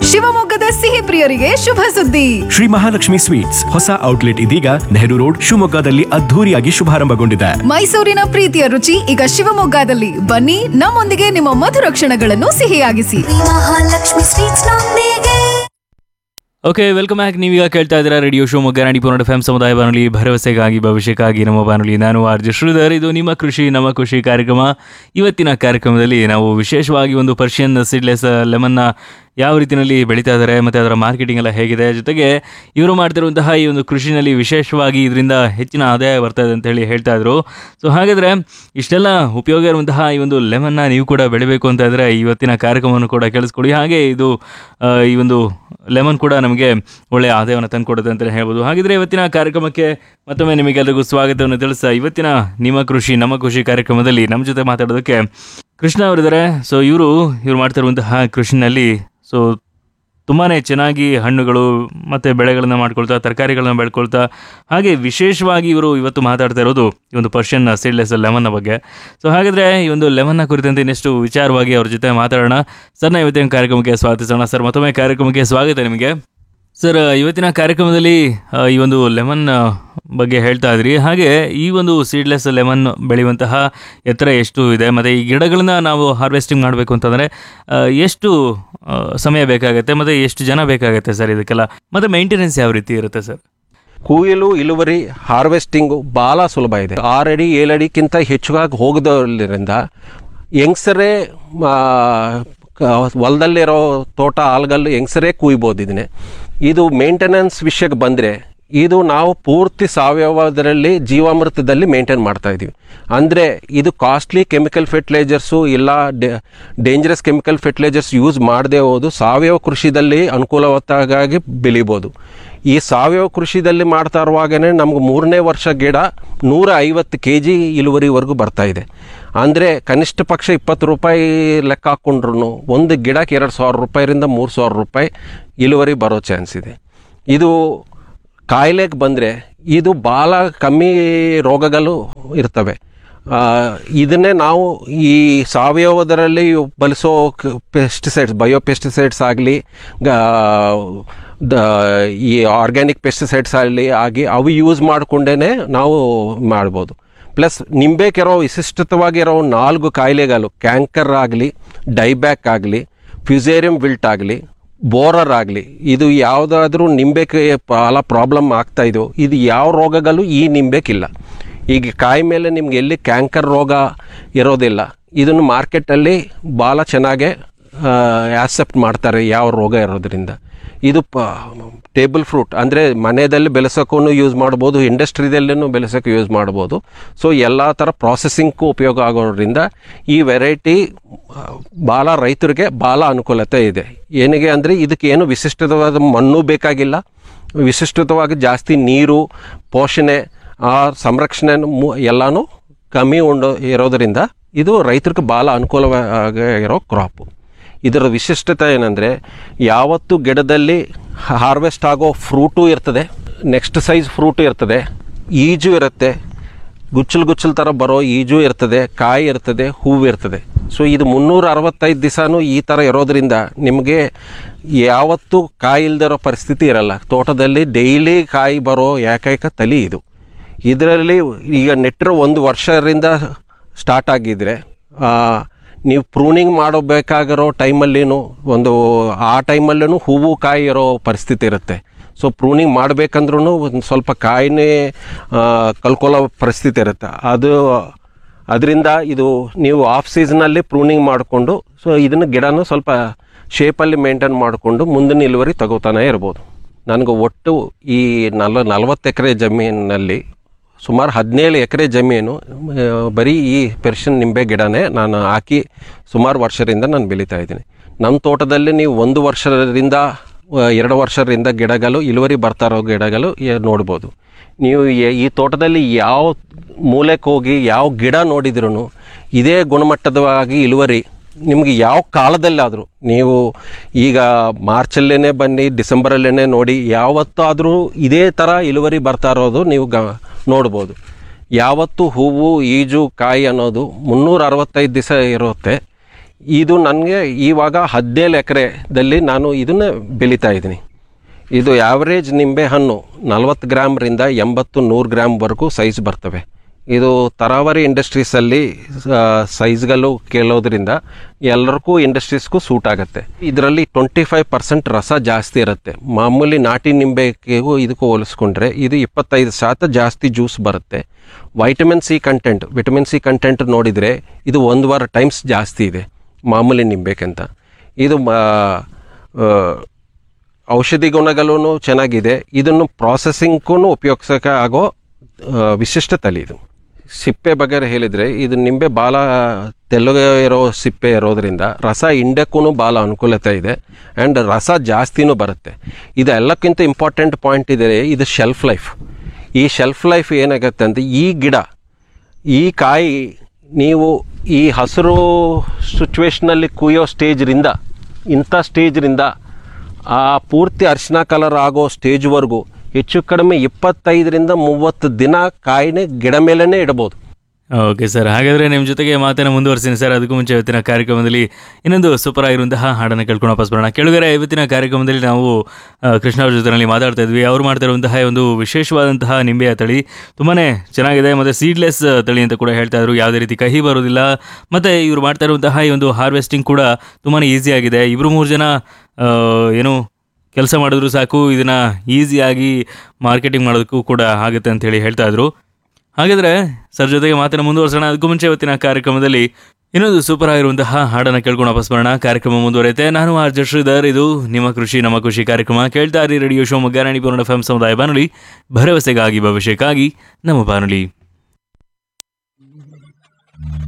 ಶಿವಮೊಗ್ಗದ ಸಿಹಿ ಪ್ರಿಯರಿಗೆ ಶುಭ ಸುದ್ದಿ ಶ್ರೀ ಮಹಾಲಕ್ಷ್ಮಿ ಸ್ವೀಟ್ಸ್ ಹೊಸ ಔಟ್ಲೆಟ್ ಇದೀಗ ನೆಹರು ರೋಡ್ ಶಿವಮೊಗ್ಗದಲ್ಲಿ ಅದ್ಧೂರಿಯಾಗಿ ಶುಭಾರಂಭಗೊಂಡಿದೆ ಮೈಸೂರಿನ ಪ್ರೀತಿಯ ರುಚಿ ಈಗ ಶಿವಮೊಗ್ಗದಲ್ಲಿ ಬನ್ನಿ ನಮ್ಮೊಂದಿಗೆ ನಿಮ್ಮ ಮಧುರ ಕ್ಷಣಗಳನ್ನು ಸಿಹಿಯಾಗಿಸಿ ಮಹಾಲಕ್ಷ್ಮಿ ಸ್ವೀಟ್ಸ್ ನೊಂದಿಗೆ ಓಕೆ ವೆಲ್ಕಮ್ ಬ್ಯಾಕ್ ನೀವೀಗ ಕೇಳ್ತಾ ಇದ್ದೀರಾ ರೇಡಿಯೋ ಶಿವಮೊಗ್ಗ ನಾಡಿ ಪೂರ್ಣ ಎಫ್ ಸಮುದಾಯ ಬಾನುಲಿ ಭರವಸೆಗಾಗಿ ಭವಿಷ್ಯಕ್ಕಾಗಿ ನಮ್ಮ ಬಾನುಲಿ ನಾನು ಆರ್ ಜೆ ಶ್ರೀಧರ್ ಇದು ನಿಮ್ಮ ಕೃಷಿ ನಮ್ಮ ಕೃಷಿ ಕಾರ್ಯಕ್ರಮ ಇವತ್ತಿನ ಕಾರ್ಯಕ್ರಮದಲ್ಲಿ ನಾವು ವಿಶೇಷವಾಗಿ ಒಂದು ಪರ್ಷಿಯನ್ ಸೀಡ್ಲೆಸ್ ಲೆಮನ್ನ ಯಾವ ರೀತಿಯಲ್ಲಿ ಬೆಳೀತಾ ಇದ್ದಾರೆ ಮತ್ತು ಅದರ ಮಾರ್ಕೆಟಿಂಗ್ ಎಲ್ಲ ಹೇಗಿದೆ ಜೊತೆಗೆ ಇವರು ಮಾಡ್ತಿರುವಂತಹ ಈ ಒಂದು ಕೃಷಿನಲ್ಲಿ ವಿಶೇಷವಾಗಿ ಇದರಿಂದ ಹೆಚ್ಚಿನ ಆದಾಯ ಬರ್ತಾ ಇದೆ ಅಂತ ಹೇಳಿ ಹೇಳ್ತಾ ಇದ್ರು ಸೊ ಹಾಗಾದರೆ ಇಷ್ಟೆಲ್ಲ ಉಪಯೋಗ ಇರುವಂತಹ ಈ ಒಂದು ಲೆಮನ್ನ ನೀವು ಕೂಡ ಬೆಳಿಬೇಕು ಅಂತ ಇದ್ದರೆ ಇವತ್ತಿನ ಕಾರ್ಯಕ್ರಮವನ್ನು ಕೂಡ ಕೇಳಿಸ್ಕೊಳ್ಳಿ ಹಾಗೆ ಇದು ಆ, ಈ ಒಂದು ಲೆಮನ್ ಕೂಡ ನಮಗೆ ಒಳ್ಳೆಯ ಆದಾಯವನ್ನು ತಂದುಕೊಡುತ್ತೆ ಅಂತಲೇ ಹೇಳ್ಬೋದು ಹಾಗಿದ್ರೆ ಇವತ್ತಿನ ಕಾರ್ಯಕ್ರಮಕ್ಕೆ ಮತ್ತೊಮ್ಮೆ ನಿಮಗೆಲ್ಲರಿಗೂ ಸ್ವಾಗತವನ್ನು ತಿಳಿಸ್ತಾ ಇವತ್ತಿನ ನಿಮ್ಮ ಕೃಷಿ ನಮ್ಮ ಕೃಷಿ ಕಾರ್ಯಕ್ರಮದಲ್ಲಿ ನಮ್ಮ ಜೊತೆ ಮಾತಾಡೋದಕ್ಕೆ ಕೃಷ್ಣ ಅವರಿದ್ದಾರೆ ಸೊ ಇವರು ಇವರು ಮಾಡ್ತಿರುವಂತಹ ಕೃಷಿನಲ್ಲಿ ಸೊ ತುಂಬಾ ಚೆನ್ನಾಗಿ ಹಣ್ಣುಗಳು ಮತ್ತು ಬೆಳೆಗಳನ್ನು ಮಾಡ್ಕೊಳ್ತಾ ತರಕಾರಿಗಳನ್ನ ಬೆಳ್ಕೊಳ್ತಾ ಹಾಗೆ ವಿಶೇಷವಾಗಿ ಇವರು ಇವತ್ತು ಮಾತಾಡ್ತಾ ಇರೋದು ಈ ಒಂದು ಪರ್ಷಿಯನ್ ಸೀಡ್ಲೆಸ್ ಲೆಮನ್ನ ಬಗ್ಗೆ ಸೊ ಹಾಗಾದರೆ ಈ ಒಂದು ಲೆಮನ್ನ ಕುರಿತಂತೆ ಇನ್ನಷ್ಟು ವಿಚಾರವಾಗಿ ಅವ್ರ ಜೊತೆ ಮಾತಾಡೋಣ ಸರ್ನ ಇವತ್ತಿನ ಕಾರ್ಯಕ್ರಮಕ್ಕೆ ಸ್ವಾಗತಿಸೋಣ ಸರ್ ಮತ್ತೊಮ್ಮೆ ಕಾರ್ಯಕ್ರಮಕ್ಕೆ ಸ್ವಾಗತ ನಿಮಗೆ ಸರ್ ಇವತ್ತಿನ ಕಾರ್ಯಕ್ರಮದಲ್ಲಿ ಆ, ಈ ಒಂದು ಲೆಮನ್ ಆ, ಬಗ್ಗೆ ಹೇಳ್ತಾ ಇದ್ರಿ ಹಾಗೆ ಈ ಒಂದು ಸೀಡ್ಲೆಸ್ ಲೆಮನ್ ಬೆಳೆಯುವಂತಹ ಎತ್ತರ ಎಷ್ಟು ಇದೆ ಮತ್ತು ಈ ಗಿಡಗಳನ್ನ ನಾವು ಹಾರ್ವೆಸ್ಟಿಂಗ್ ಮಾಡಬೇಕು ಅಂತಂದರೆ ಆ, ಎಷ್ಟು ಆ, ಸಮಯ ಬೇಕಾಗುತ್ತೆ ಮತ್ತು ಎಷ್ಟು ಜನ ಬೇಕಾಗುತ್ತೆ ಸರ್ ಇದಕ್ಕೆಲ್ಲ ಮತ್ತು ಮೇಂಟೆನೆನ್ಸ್ ಯಾವ ರೀತಿ ಇರುತ್ತೆ ಸರ್ ಕುಯಿಲು ಇಳುವರಿ ಹಾರ್ವೆಸ್ಟಿಂಗು ಭಾಳ ಸುಲಭ ಇದೆ ಆರು ಅಡಿ ಏಳು ಅಡಿಕ್ಕಿಂತ ಹೆಚ್ಚಾಗಿ ಹೋಗದ್ರಿಂದ ಹೆಂಗ್ಸರೇ ಆ, ಕ- ಹೊಲದಲ್ಲಿರೋ ತೋಟ ಆಲ್ಗಲ್ಲು ಹೆಂಗ್ಸರೇ ಕುಯ್ಬೋದು ಇದನ್ನೇ ಇದು ಮೇಂಟೆನೆನ್ಸ್ ವಿಷಯಕ್ಕೆ ಬಂದರೆ ಇದು ನಾವು ಪೂರ್ತಿ ಸಾವಯವದರಲ್ಲಿ ಜೀವಾಮೃತದಲ್ಲಿ ಮೇಂಟೈನ್ ಮಾಡ್ತಾ ಇದ್ದೀವಿ ಅಂದರೆ ಇದು ಕಾಸ್ಟ್ಲಿ ಕೆಮಿಕಲ್ ಫರ್ಟಿಲೈಸರ್ಸು ಇಲ್ಲ ಡೇಂಜರಸ್ ಕೆಮಿಕಲ್ ಫರ್ಟಿಲೈಸರ್ಸ್ ಯೂಸ್ ಮಾಡದೆ ಹೋದು ಸಾವಯವ ಕೃಷಿದಲ್ಲಿ ಅನುಕೂಲವತ್ತಾಗಿ ಬೆಳಿಬೋದು ಈ ಸಾವಯವ ಕೃಷಿದಲ್ಲಿ ಮಾಡ್ತಾ ಇರುವಾಗನೇ ನಮ್ಗೆ ಮೂರನೇ ವರ್ಷ ಗಿಡ ನೂರ ಐವತ್ತು ಕೆ ಜಿ ಇಳುವರಿವರೆಗೂ ಬರ್ತಾ ಇದೆ ಅಂದರೆ ಕನಿಷ್ಠ ಪಕ್ಷ ಇಪ್ಪತ್ತು ರೂಪಾಯಿ ಲೆಕ್ಕ ಹಾಕ್ಕೊಂಡ್ರು ಒಂದು ಗಿಡಕ್ಕೆ ಎರಡು ಸಾವಿರ ರೂಪಾಯಿರಿಂದ ಮೂರು ಸಾವಿರ ರೂಪಾಯಿ ಇಳುವರಿ ಬರೋ ಚಾನ್ಸ್ ಇದೆ ಇದು ಕಾಯಿಲೆಗೆ ಬಂದರೆ ಇದು ಭಾಳ ಕಮ್ಮಿ ರೋಗಗಳು ಇರ್ತವೆ ಆ, ಇದನ್ನೇ ನಾವು ಈ ಸಾವಯವದರಲ್ಲಿ ಬಳಸೋ ಪೆಸ್ಟಿಸೈಡ್ಸ್ ಬಯೋ ಪೆಸ್ಟಿಸೈಡ್ಸ್ ಆಗಲಿ ದ ಈ ಆರ್ಗ್ಯಾನಿಕ್ ಪೆಸ್ಟಿಸೈಡ್ಸ್ ಆಗಲಿ ಆಗಿ ಅವು ಯೂಸ್ ಮಾಡಿಕೊಂಡೇ ನಾವು ಮಾಡ್ಬೋದು ಪ್ಲಸ್ ನಿಂಬೆಕಿರೋ ವಿಶಿಷ್ಟವಾಗಿರೋ ನಾಲ್ಕು ಕಾಯಿಲೆಗಳು ಕ್ಯಾಂಕರ್ ಆಗಲಿ ಡೈಬ್ಯಾಕ್ ಆಗಲಿ ಫ್ಯುಸೇರಿಯಂ ವಿಲ್ಟ್ ಆಗಲಿ ಬೋರರ್ ಆಗಲಿ ಇದು ಯಾವುದಾದ್ರೂ ನಿಂಬೆಗೆ ಭಾಳ ಪ್ರಾಬ್ಲಮ್ ಆಗ್ತಾ ಇದೆಯೋ ಇದು ಯಾವ ರೋಗಗಳು ಈ ನಿಂಬೆಗಿಲ್ಲ ಈಗ ಕಾಯಿ ಮೇಲೆ ನಿಮ್ಗೆ ಎಲ್ಲಿ ಕ್ಯಾಂಕರ್ ರೋಗ ಇರೋದಿಲ್ಲ ಇದನ್ನು ಮಾರ್ಕೆಟಲ್ಲಿ ಭಾಳ ಚೆನ್ನಾಗೆ ಆಕ್ಸೆಪ್ಟ್ ಮಾಡ್ತಾರೆ ಯಾವ ರೋಗ ಇರೋದ್ರಿಂದ ಇದು ಪ ಟೇಬಲ್ ಫ್ರೂಟ್ ಅಂದರೆ ಮನೆಯಲ್ಲಿ ಬೆಳೆಸೋಕ್ಕೂ ಯೂಸ್ ಮಾಡ್ಬೋದು ಇಂಡಸ್ಟ್ರಿದಲ್ಲೂ ಬೆಳೆಸೋಕೆ ಯೂಸ್ ಮಾಡ್ಬೋದು ಸೊ ಎಲ್ಲ ಥರ ಪ್ರಾಸೆಸಿಂಗ್ಗೂ ಉಪಯೋಗ ಆಗೋದ್ರಿಂದ ಈ ವೆರೈಟಿ ಭಾಳ ರೈತರಿಗೆ ಭಾಳ ಅನುಕೂಲತೆ ಇದೆ ಏನಿಗೆ ಅಂದರೆ ಇದಕ್ಕೆ ಏನು ವಿಶಿಷ್ಟವಾದ ಮಣ್ಣು ಬೇಕಾಗಿಲ್ಲ ವಿಶಿಷ್ಟವಾಗಿ ಜಾಸ್ತಿ ನೀರು ಪೋಷಣೆ ಆ ಸಂರಕ್ಷಣೆ ಮು- ಎಲ್ಲನೂ ಕಮ್ಮಿ ಉಂಡು ಇರೋದರಿಂದ ಇದು ರೈತರಿಗೆ ಭಾಳ ಅನುಕೂಲವಾಗಿ ಇರೋ ಕ್ರಾಪು ಇದರ ವಿಶಿಷ್ಟತೆ ಏನಂದರೆ ಯಾವತ್ತು ಗಿಡದಲ್ಲಿ ಹಾರ್ವೆಸ್ಟ್ ಆಗೋ ಫ್ರೂಟು ಇರ್ತದೆ ನೆಕ್ಸ್ಟ್ ಸೈಜ್ ಫ್ರೂಟು ಇರ್ತದೆ ಈಜು ಇರುತ್ತೆ ಗುಚ್ಚಲು ಗುಚ್ಚಲು ಥರ ಬರೋ ಈಜು ಇರ್ತದೆ ಕಾಯಿ ಇರ್ತದೆ ಹೂವು ಇರ್ತದೆ ಸೊ ಇದು ಮುನ್ನೂರ ಅರವತ್ತೈದು ದಿವಸನೂ ಈ ಥರ ಇರೋದ್ರಿಂದ ನಿಮಗೆ ಯಾವತ್ತೂ ಕಾಯಿ ಇಲ್ದಿರೋ ಪರಿಸ್ಥಿತಿ ಇರಲ್ಲ ತೋಟದಲ್ಲಿ ಡೈಲಿ ಕಾಯಿ ಬರೋ ಏಕೈಕ ತಲಿ ಇದು ಇದರಲ್ಲಿ ಈಗ ನೆಟ್ಟಿರೋ ಒಂದು ವರ್ಷದಿಂದ ಸ್ಟಾರ್ಟ್ ಆಗಿದ್ರೆ ಆ, ನೀವು ಪ್ರೂನಿಂಗ್ ಮಾಡಬೇಕಾಗಿರೋ ಟೈಮಲ್ಲಿನೂ ಒಂದು ಆ ಟೈಮಲ್ಲೂ ಹೂವು ಕಾಯಿ ಇರೋ ಪರಿಸ್ಥಿತಿ ಇರುತ್ತೆ ಸೊ ಪ್ರೂನಿಂಗ್ ಮಾಡಬೇಕಂದ್ರೂ ಒಂದು ಸ್ವಲ್ಪ ಕಾಯಿನೇ ಆ, ಕಳ್ಕೊಳ್ಳೋ ಪರಿಸ್ಥಿತಿ ಇರುತ್ತೆ ಅದು ಅದರಿಂದ ಇದು ನೀವು ಆಫ್ ಸೀಸನಲ್ಲಿ ಪ್ರೂನಿಂಗ್ ಮಾಡಿಕೊಂಡು ಸೊ ಇದನ್ನು ಗಿಡನೂ ಸ್ವಲ್ಪ ಶೇಪಲ್ಲಿ ಮೇಂಟೈನ್ ಮಾಡಿಕೊಂಡು ಮುಂದಿನ ಇಳುವರಿ ತಗೋತಾನೆ ಇರ್ಬೋದು ನನಗೆ ಒಟ್ಟು ಈ ನಲ ನಲವತ್ತು ಎಕರೆ ಜಮೀನಿನಲ್ಲಿ ಸುಮಾರು ಹದಿನೇಳು ಎಕರೆ ಜಮೀನು ಆ, ಬರೀ ಈ ಪೆರ್ಷನ್ ನಿಂಬೆ ಗಿಡನೇ ನಾನು ಹಾಕಿ ಸುಮಾರು ವರ್ಷದಿಂದ ನಾನು ಬೆಳೀತಾ ಇದ್ದೀನಿ ನಮ್ಮ ತೋಟದಲ್ಲಿ ನೀವು ಒಂದು ವರ್ಷದಿಂದ ಆ, ಎರಡು ವರ್ಷದಿಂದ ಗಿಡಗಳು ಇಳುವರಿ ಬರ್ತಾ ಇರೋ ಗಿಡಗಳು ಏ- ನೋಡ್ಬೋದು ನೀವು ಎ- ಈ ತೋಟದಲ್ಲಿ ಯಾವ ಮೂಲೆಗೆ ಹೋಗಿ ಯಾವ ಗಿಡ ನೋಡಿದ್ರೂ ಇದೇ ಗುಣಮಟ್ಟದವಾಗಿ ಇಳುವರಿ ನಿಮಗೆ ಯಾವ ಕಾಲದಲ್ಲಾದರೂ ನೀವು ಈಗ ಮಾರ್ಚಲ್ಲೇ ಬನ್ನಿ ಡಿಸೆಂಬರಲ್ಲೇ ನೋಡಿ ಯಾವತ್ತಾದರೂ ಇದೇ ಥರ ಇಳುವರಿ ಬರ್ತಾ ಇರೋದು ನೀವು ಗ ನೋಡ್ಬೋದು ಯಾವತ್ತು ಹೂವು ಈಜು ಕಾಯಿ ಅನ್ನೋದು ಮುನ್ನೂರ ಅರವತ್ತೈದು ದಿವಸ ಇರುತ್ತೆ ಇದು ನನಗೆ ಇವಾಗ ಹದಿನೇಳು ಎಕರೆದಲ್ಲಿ ನಾನು ಇದನ್ನು ಬೆಳೀತಾ ಇದ್ದೀನಿ ಇದು ಆ್ಯಾವ್ರೇಜ್ ನಿಂಬೆ ಹಣ್ಣು ನಲ್ವತ್ತು ಗ್ರಾಮ್ರಿಂದ ಎಂಬತ್ತು ನೂರು ಗ್ರಾಮ್ವರೆಗೂ ಸೈಜ್ ಬರ್ತವೆ ಇದು ತರಾವರಿ ಇಂಡಸ್ಟ್ರೀಸಲ್ಲಿ ಸೈಜ್ಗಳು ಕೇಳೋದ್ರಿಂದ ಎಲ್ಲರಿಗೂ ಇಂಡಸ್ಟ್ರೀಸ್ಗೂ ಸೂಟ್ ಆಗುತ್ತೆ ಇದರಲ್ಲಿ ಟ್ವೆಂಟಿ ಫೈವ್ ಪರ್ಸೆಂಟ್ ರಸ ಜಾಸ್ತಿ ಇರುತ್ತೆ ಮಾಮೂಲಿ ನಾಟಿ ನಿಂಬೆಗೂ ಇದಕ್ಕೂ ಹೋಲಿಸ್ಕೊಂಡ್ರೆ ಇದು ಇಪ್ಪತ್ತೈದು ಶಾತ ಜಾಸ್ತಿ ಜ್ಯೂಸ್ ಬರುತ್ತೆ vitamin C content vitamin C content ನೋಡಿದರೆ ಇದು ಒಂದುವರೆ ಟೈಮ್ಸ್ ಜಾಸ್ತಿ ಇದೆ ಮಾಮೂಲಿ ನಿಂಬೆಕ್ಕಿಂತ ಇದು ಮ- ಆ, ಔಷಧಿ ಗುಣಗಳೂ ಚೆನ್ನಾಗಿದೆ ಇದನ್ನು ಪ್ರಾಸೆಸಿಂಗ್ಗೂ ಉಪಯೋಗಿಸೋಕೆ ಆಗೋ ಆ, ವಿಶಿಷ್ಟ ತಳಿ ಇದು ಸಿಪ್ಪೆ ಬಗ್ಗೆ ಹೇಳಿದರೆ ಇದು ನಿಂಬೆ ಭಾಳ ತೆಳ್ಳಗೆ ಇರೋ ಸಿಪ್ಪೆ ಇರೋದ್ರಿಂದ ರಸ ಹಿಂಡಕ್ಕೂ ಭಾಳ ಅನುಕೂಲತೆ ಇದೆ ಆ್ಯಂಡ್ ರಸ ಜಾಸ್ತಿನೂ ಬರುತ್ತೆ ಇದು ಎಲ್ಲಕ್ಕಿಂತ ಇಂಪಾರ್ಟೆಂಟ್ ಪಾಯಿಂಟ್ ಇದೆ ಇದು ಶೆಲ್ಫ್ ಲೈಫ್ ಈ ಶೆಲ್ಫ್ ಲೈಫ್ ಏನಾಗುತ್ತೆ ಅಂದರೆ ಈ ಗಿಡ ಈ ಕಾಯಿ ನೀವು ಈ ಹಸಿರು ಸಿಚುವೇಶ್ನಲ್ಲಿ ಕುಯ್ಯೋ ಸ್ಟೇಜ್ರಿಂದ ಇಂಥ ಸ್ಟೇಜ್ರಿಂದ ಆ ಪೂರ್ತಿ ಅರಿಶಿನ ಕಲರ್ ಆಗೋ ಸ್ಟೇಜ್ವರೆಗೂ ಹೆಚ್ಚು ಕಡಿಮೆ ಇಪ್ಪತ್ತೈದರಿಂದ ಮೂವತ್ತು ದಿನ ಕಾಯಿನೇ ಗಿಡ ಮೇಲೇ ಇಡ್ಬೋದು ಓಕೆ ಸರ್ ಹಾಗಾದರೆ ನಿಮ್ಮ ಜೊತೆಗೆ ಮಾತನ್ನು ಮುಂದುವರಿಸಿನಿ ಸರ್ ಅದಕ್ಕೂ ಮುಂಚೆ ಇವತ್ತಿನ ಕಾರ್ಯಕ್ರಮದಲ್ಲಿ ಇನ್ನೊಂದು ಸೂಪರ್ ಆಗಿರುವಂತಹ ಹಾಡನ್ನು ಕೇಳ್ಕೊಂಡು ವಾಪಸ್ ಬರೋಣ ಕೆಳಗರೆ ಇವತ್ತಿನ ಕಾರ್ಯಕ್ರಮದಲ್ಲಿ ನಾವು ಆ, ಕೃಷ್ಣ ಅವ್ರ ಜೊತೆನಲ್ಲಿ ಮಾತಾಡ್ತಾ ಇದ್ವಿ ಅವ್ರು ಮಾಡ್ತಾ ಇರುವಂತಹ ಒಂದು ವಿಶೇಷವಾದಂತಹ ನಿಂಬೆಯ ತಳಿ ತುಂಬಾ ಚೆನ್ನಾಗಿದೆ ಮತ್ತು ಸೀಡ್ಲೆಸ್ ತಳಿ ಅಂತ ಕೂಡ ಹೇಳ್ತಾ ಇದ್ರು ಯಾವುದೇ ರೀತಿ ಕಹಿ ಬರೋದಿಲ್ಲ ಮತ್ತು ಇವರು ಮಾಡ್ತಾ ಇರುವಂತಹ ಈ ಒಂದು ಹಾರ್ವೆಸ್ಟಿಂಗ್ ಕೂಡ ತುಂಬಾ ಈಸಿ ಆಗಿದೆ ಇಬ್ಬರು ಮೂರು ಜನ ಆ, ಏನು ಕೆಲಸ ಮಾಡಿದ್ರು ಸಾಕು ಇದನ್ನು ಈಸಿಯಾಗಿ ಮಾರ್ಕೆಟಿಂಗ್ ಮಾಡೋದಕ್ಕೂ ಕೂಡ ಆಗುತ್ತೆ ಅಂತ ಹೇಳಿ ಹೇಳ್ತಾ ಇದ್ರು ಹಾಗಾದ್ರೆ ಸರ್ ಜೊತೆಗೆ ಮಾತನ್ನು ಮುಂದುವರಿಸೋಣ ಅದಕ್ಕೂ ಮುಂಚೆ ಇವತ್ತಿನ ಕಾರ್ಯಕ್ರಮದಲ್ಲಿ ಇನ್ನೊಂದು ಸೂಪರ್ ಆಗಿರುವಂತಹ ಹಾಡನ್ನು ಕೇಳ್ಕೊಂಡು ವಾಪಸ್ ಬರೋಣ ಕಾರ್ಯಕ್ರಮ ಮುಂದುವರೆಯುತ್ತೆ ನಾನು ಆರ್ ಜಶ್ರೀಧರ್ ಇದು ನಿಮ್ಮ ಕೃಷಿ ನಮ್ಮ ಖುಷಿ ಕಾರ್ಯಕ್ರಮ ಕೇಳ್ತಾ ಇರಿ ರೇಡಿಯೋ ಶೋ ಮಗ್ಗಾರಾಣಿ ಪೂರ್ಣ ಎಫ್ ಸಮುದಾಯ ಬಾನುಲಿ ಭರವಸೆಗಾಗಿ ಭವಿಷ್ಯಕ್ಕಾಗಿ ನಮ್ಮ ಬಾನುಲಿ